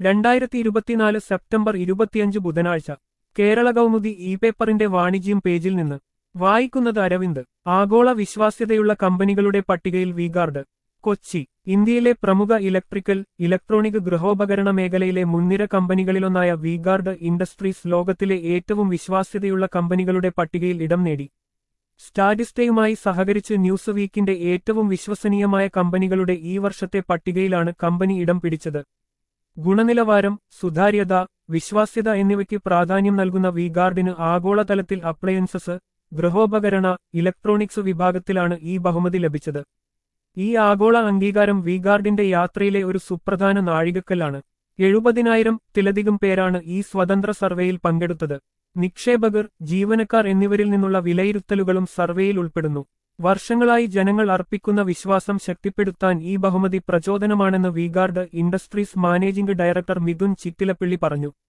രണ്ടായിരത്തി ഇരുപത്തിനാല് സെപ്റ്റംബർ ഇരുപത്തിയഞ്ച് ബുധനാഴ്ച കേരള കൗമുദി ഇ പേപ്പറിന്റെ വാണിജ്യം പേജിൽ നിന്ന് വായിക്കുന്നത് അരവിന്ദ് ആഗോള വിശ്വാസ്യതയുള്ള കമ്പനികളുടെ പട്ടികയിൽ വിഗാർഡ് കൊച്ചി ഇന്ത്യയിലെ പ്രമുഖ ഇലക്ട്രിക്കൽ ഇലക്ട്രോണിക് ഗൃഹോപകരണ മേഖലയിലെ മുൻനിര കമ്പനികളിലൊന്നായ വിഗാർഡ് ഇൻഡസ്ട്രീസ് ലോകത്തിലെ ഏറ്റവും വിശ്വാസ്യതയുള്ള കമ്പനികളുടെ പട്ടികയിൽ ഇടം നേടി സ്റ്റാറ്റിസ്റ്റയുമായി സഹകരിച്ച് ന്യൂസ് വീക്കിന്റെ ഏറ്റവും വിശ്വസനീയമായ കമ്പനികളുടെ ഈ വർഷത്തെ പട്ടികയിലാണ് കമ്പനി ഇടം പിടിച്ചത് ഗുണനിലവാരം സുതാര്യത വിശ്വാസ്യത എന്നിവയ്ക്ക് പ്രാധാന്യം നൽകുന്ന വിഗാർഡിന് ആഗോളതലത്തിൽ അപ്ലയൻസസ് ഗൃഹോപകരണ ഇലക്ട്രോണിക്സ് വിഭാഗത്തിലാണ് ഈ ബഹുമതി ലഭിച്ചത് ഈ ആഗോള അംഗീകാരം വിഗാർഡിന്റെ യാത്രയിലെ ഒരു സുപ്രധാന നാഴികക്കല്ലാണ് എഴുപതിനായിരം തിലധികം പേരാണ് ഈ സ്വതന്ത്ര സർവേയിൽ പങ്കെടുത്തത് നിക്ഷേപകർ ജീവനക്കാർ എന്നിവരിൽ നിന്നുള്ള വിലയിരുത്തലുകളും സർവേയിൽ ഉൾപ്പെടുന്നു വർഷങ്ങളായി ജനങ്ങൾ അർപ്പിക്കുന്ന വിശ്വാസം ശക്തിപ്പെടുത്താൻ ഈ ബഹുമതി പ്രചോദനമാണെന്ന് V Guard industries managing director Mithun Chittilappilly പറഞ്ഞു